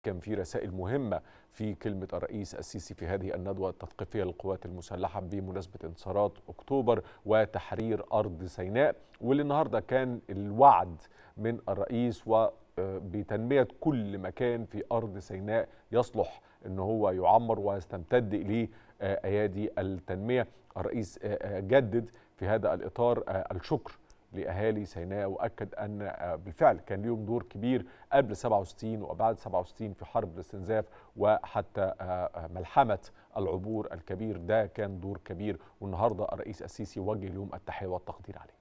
كان في رسائل مهمة في كلمة الرئيس السيسي في هذه الندوة التثقيفية للقوات المسلحة بمناسبة انتصارات أكتوبر وتحرير أرض سيناء واللي النهاردة كان الوعد من الرئيس وبتنمية كل مكان في أرض سيناء يصلح أن هو يعمر ويستمتد إليه أيادي التنمية الرئيس جدد في هذا الإطار الشكر لاهالي سيناء واكد ان بالفعل كان ليهم دور كبير قبل 67 وبعد 67 في حرب الاستنزاف وحتى ملحمه العبور الكبير ده كان دور كبير والنهارده الرئيس السيسي وجه لهم التحيه والتقدير عليه.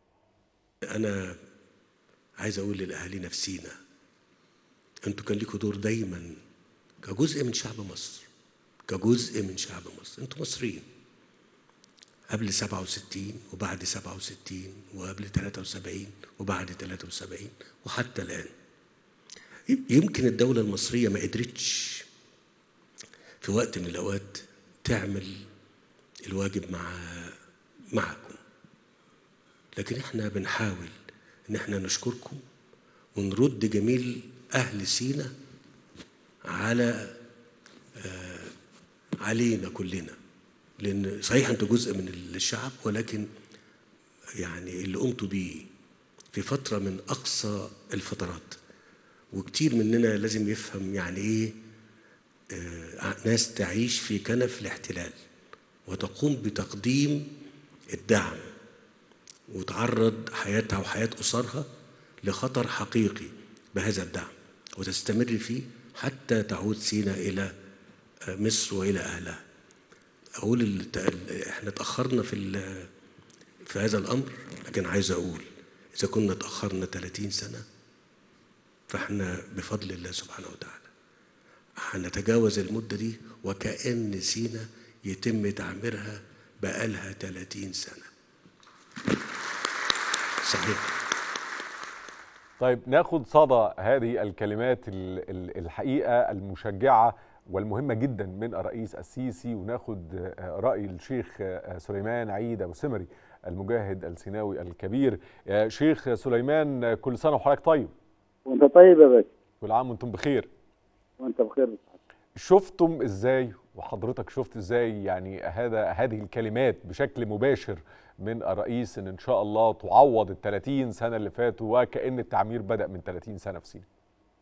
انا عايز اقول للاهالينا في سينا انتوا كان لكم دور دايما كجزء من شعب مصر كجزء من شعب مصر انتوا مصريين قبل 67 وبعد 67 وقبل 73 وبعد 73 وحتى الآن يمكن الدولة المصرية ما قدرتش في وقت من الأوقات تعمل الواجب مع معكم لكن احنا بنحاول ان احنا نشكركم ونرد جميل أهل سينا على آه علينا كلنا لان صحيح انتوا جزء من الشعب ولكن يعني اللي قمتوا بيه في فتره من اقصى الفترات وكتير مننا لازم يفهم يعني ايه آه ناس تعيش في كنف الاحتلال وتقوم بتقديم الدعم وتعرض حياتها وحياه اسرها لخطر حقيقي بهذا الدعم وتستمر فيه حتى تعود سينا الى مصر والى اهلها اقول ال... احنا اتاخرنا في في هذا الامر لكن عايز اقول اذا كنا اتاخرنا 30 سنه فاحنا بفضل الله سبحانه وتعالى هنتجاوز المده دي وكأن سينا يتم تعميرها بقالها 30 سنه صحيح طيب ناخد صدى هذه الكلمات الحقيقه المشجعه والمهمة جدا من الرئيس السيسي وناخد رأي الشيخ سليمان عيد أبو سمري المجاهد السيناوي الكبير يا شيخ سليمان كل سنة وحضرتك طيب وانت طيب يا باشا كل عام وانتم بخير وانت بخير شفتم ازاي وحضرتك شفت ازاي يعني هذا هذه الكلمات بشكل مباشر من الرئيس ان ان شاء الله تعوض ال 30 سنه اللي فاتوا وكأن التعمير بدأ من 30 سنه في سينا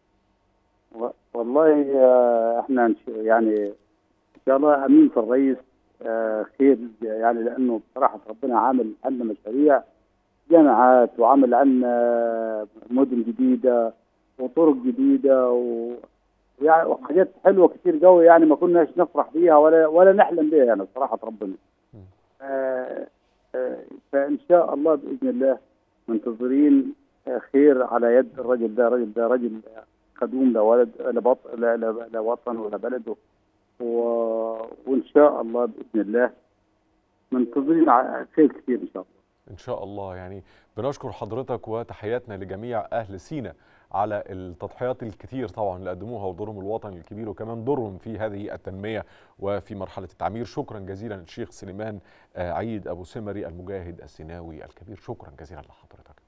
والله احنا يعني ان شاء الله امين في الرئيس خير يعني لانه بصراحه ربنا عامل عندنا مشاريع جامعات وعمل عنا مدن جديده وطرق جديده و يعني وحاجات حلوه كتير قوي يعني ما كناش نفرح بيها ولا ولا نحلم بيها يعني بصراحه ربنا. آه آه فان شاء الله باذن الله منتظرين خير على يد الرجل ده الرجل ده رجل خدوم لولد لبط... لوطن ولا بلده و... وان شاء الله باذن الله منتظرين خير كثير ان شاء الله ان شاء الله يعني بنشكر حضرتك وتحياتنا لجميع اهل سينا على التضحيات الكثير طبعا اللي قدموها ودورهم الوطني الكبير وكمان دورهم في هذه التنميه وفي مرحله التعمير شكرا جزيلا للشيخ سليمان عيد ابو سمري المجاهد السيناوي الكبير شكرا جزيلا لحضرتك